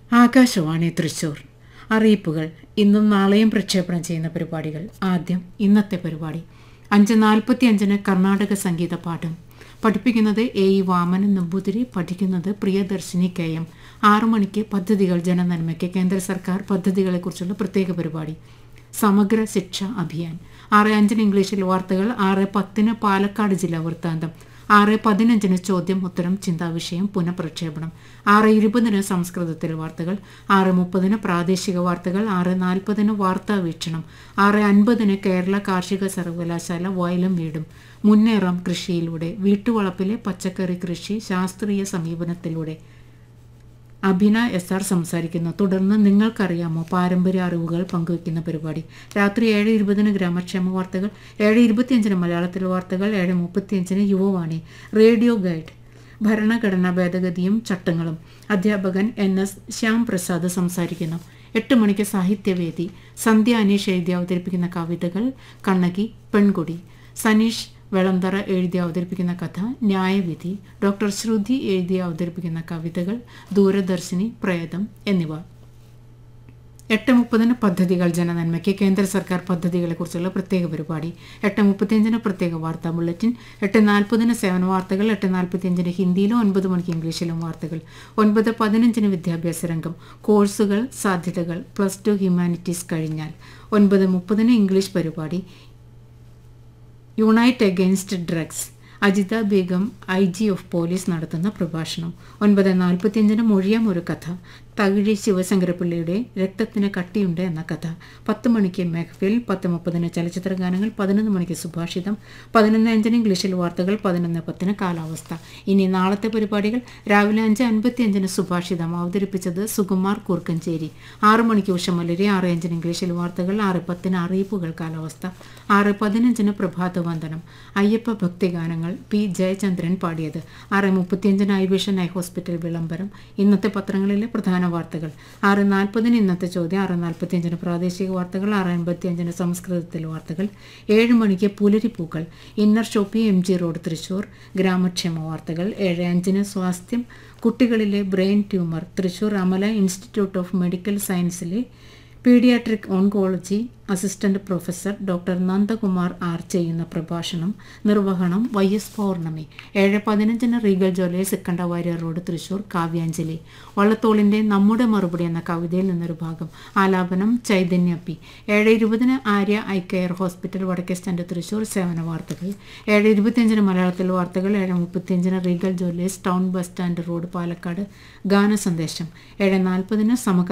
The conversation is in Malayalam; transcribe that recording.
ആകാശവാണി തൃശൂർ അറിയിപ്പുകൾ ഇന്നും നാളെയും പ്രക്ഷേപണം ചെയ്യുന്ന പരിപാടികൾ ആദ്യം ഇന്നത്തെ പരിപാടി അഞ്ച് നാൽപ്പത്തി അഞ്ചിന് കർണാടക സംഗീത പാഠം പഠിപ്പിക്കുന്നത് എ ഇ വാമനൻ നമ്പൂതിരി പഠിക്കുന്നത് പ്രിയദർശിനി കെ എം ആറു മണിക്ക് പദ്ധതികൾ ജനനന്മയ്ക്ക് കേന്ദ്ര സർക്കാർ പദ്ധതികളെക്കുറിച്ചുള്ള പ്രത്യേക പരിപാടി സമഗ്ര ശിക്ഷ അഭിയാൻ ആറ് അഞ്ചിന് ഇംഗ്ലീഷിൽ വാർത്തകൾ ആറ് പത്തിന് പാലക്കാട് ജില്ലാ വൃത്താന്തം ആറ് പതിനഞ്ചിന് ചോദ്യം ഉത്തരം ചിന്താവിഷയം പുനഃപ്രക്ഷേപണം ആറ് ഇരുപതിന് സംസ്കൃതത്തിൽ വാർത്തകൾ ആറ് മുപ്പതിന് പ്രാദേശിക വാർത്തകൾ ആറ് നാൽപ്പതിന് വാർത്താ വീക്ഷണം ആറ് അൻപതിന് കേരള കാർഷിക സർവകലാശാല വയലും വീടും മുന്നേറാം കൃഷിയിലൂടെ വീട്ടുവളപ്പിലെ പച്ചക്കറി കൃഷി ശാസ്ത്രീയ സമീപനത്തിലൂടെ അഭിന എസ് ആർ സംസാരിക്കുന്നു തുടർന്ന് നിങ്ങൾക്കറിയാമോ പാരമ്പര്യ അറിവുകൾ പങ്കുവയ്ക്കുന്ന പരിപാടി രാത്രി ഏഴ് ഇരുപതിന് ഗ്രാമക്ഷേമ വാർത്തകൾ ഏഴ് ഇരുപത്തിയഞ്ചിന് മലയാളത്തിൽ വാർത്തകൾ ഏഴ് മുപ്പത്തിയഞ്ചിന് യുവവാണി റേഡിയോ ഗൈഡ് ഭരണഘടനാ ഭേദഗതിയും ചട്ടങ്ങളും അധ്യാപകൻ എൻ എസ് ശ്യാം പ്രസാദ് സംസാരിക്കുന്നു എട്ട് മണിക്ക് സാഹിത്യവേദി സന്ധ്യ അനീഷ് എഴുതി അവതരിപ്പിക്കുന്ന കവിതകൾ കണ്ണകി പെൺകുടി സനീഷ് വെളന്തറ എഴുതി അവതരിപ്പിക്കുന്ന കഥ ന്യായവിധി ഡോക്ടർ ശ്രുതി എഴുതി അവതരിപ്പിക്കുന്ന കവിതകൾ ദൂരദർശിനി പ്രേതം എന്നിവ എട്ട് മുപ്പതിന് പദ്ധതികൾ ജനനന്മയ്ക്ക് കേന്ദ്ര സർക്കാർ പദ്ധതികളെക്കുറിച്ചുള്ള പ്രത്യേക പരിപാടി എട്ട് മുപ്പത്തിയഞ്ചിന് പ്രത്യേക വാർത്താ ബുള്ളറ്റിൻ എട്ട് നാൽപ്പതിന് സേവന വാർത്തകൾ എട്ട് നാൽപ്പത്തിയഞ്ചിന് ഹിന്ദിയിലും ഒൻപത് മണിക്ക് ഇംഗ്ലീഷിലും വാർത്തകൾ ഒൻപത് പതിനഞ്ചിന് വിദ്യാഭ്യാസ രംഗം കോഴ്സുകൾ സാധ്യതകൾ പ്ലസ് ടു ഹ്യൂമാനിറ്റീസ് കഴിഞ്ഞാൽ ഒൻപത് മുപ്പതിന് ഇംഗ്ലീഷ് പരിപാടി unite against drugs Ajitha Beegum I G of police നടത്തുന്ന പ്രഭാഷണം ഒൻപത് നാൽപ്പത്തിയഞ്ചിന് മൊഴിയാം ഒരു കഥ തകിഴി ശിവശങ്കരപ്പിള്ളിയുടെ രക്തത്തിന് കട്ടിയുണ്ട് എന്ന കഥ പത്ത് മണിക്ക് മെഹഫിൽ പത്ത് മുപ്പതിന് ചലച്ചിത്ര ഗാനങ്ങൾ പതിനൊന്ന് മണിക്ക് സുഭാഷിതം പതിനൊന്ന് അഞ്ചിന് ഇംഗ്ലീഷിൽ വാർത്തകൾ പതിനൊന്ന് പത്തിന് കാലാവസ്ഥ ഇനി നാളത്തെ പരിപാടികൾ രാവിലെ അഞ്ച് അൻപത്തിയഞ്ചിന് സുഭാഷിതം അവതരിപ്പിച്ചത് സുകുമാർ കൂർക്കഞ്ചേരി ആറ് മണിക്ക് ഉഷമലരി ആറ് അഞ്ചിന് ഇംഗ്ലീഷിൽ വാർത്തകൾ ആറ് പത്തിന് അറിയിപ്പുകൾ കാലാവസ്ഥ ആറ് പതിനഞ്ചിന് പ്രഭാതവന്ദനം അയ്യപ്പ ഭക്തിഗാനങ്ങൾ പി ജയചന്ദ്രൻ പാടിയത് ആറ് മുപ്പത്തിയഞ്ചിന് ഐ വിഷൻ ഐ ഹോസ്പിറ്റൽ വിളംബരം ഇന്നത്തെ പത്രങ്ങളിലെ പ്രധാന വാർത്തകൾ ആറ് നാൽപ്പതിന് ഇന്നത്തെ ചോദ്യം ആറ് നാൽപ്പത്തിയഞ്ചിന് പ്രാദേശിക വാർത്തകൾ ആറ് അൻപത്തിയഞ്ചിന് സംസ്കൃതത്തിൽ വാർത്തകൾ ഏഴ് മണിക്ക് പുലരിപ്പൂക്കൾ inner shoppe M G road Thrissur ഗ്രാമക്ഷേമ വാർത്തകൾ ഏഴ് അഞ്ചിന് സ്വാസ്ഥ്യം കുട്ടികളിലെ brain tumour Thrissur Amala institute of medical സയൻസിലെ paediatric oncology assistant professor doctor Nandakumar R ചെയ്യുന്ന പ്രഭാഷണം നിർവഹണം വൈ എസ് പൗർണമി ഏഴ് പതിനഞ്ചിന് റീഗൽ ജ്വല്ലേഴ്സ് സിക്കണ്ട വാര്യർ റോഡ് തൃശൂർ കാവ്യാഞ്ജലി വള്ളത്തോളിൻ്റെ നമ്മുടെ മറുപടി എന്ന കവിതയിൽ നിന്നൊരു ഭാഗം ആലാപനം ചൈതന്യ പി ഏഴ് ഇരുപതിന് ആര്യ ഐ കെയർ ഹോസ്പിറ്റൽ വടക്കേ സ്റ്റാൻഡ് തൃശൂർ സേവന വാർത്തകൾ ഏഴ് ഇരുപത്തിയഞ്ചിന് മലയാളത്തിൽ വാർത്തകൾ ഏഴ് മുപ്പത്തിയഞ്ചിന് Regal jewellers town bus stand road Palakkad ഗാന സന്ദേശം ഏഴ് നാൽപ്പതിന് സമകാല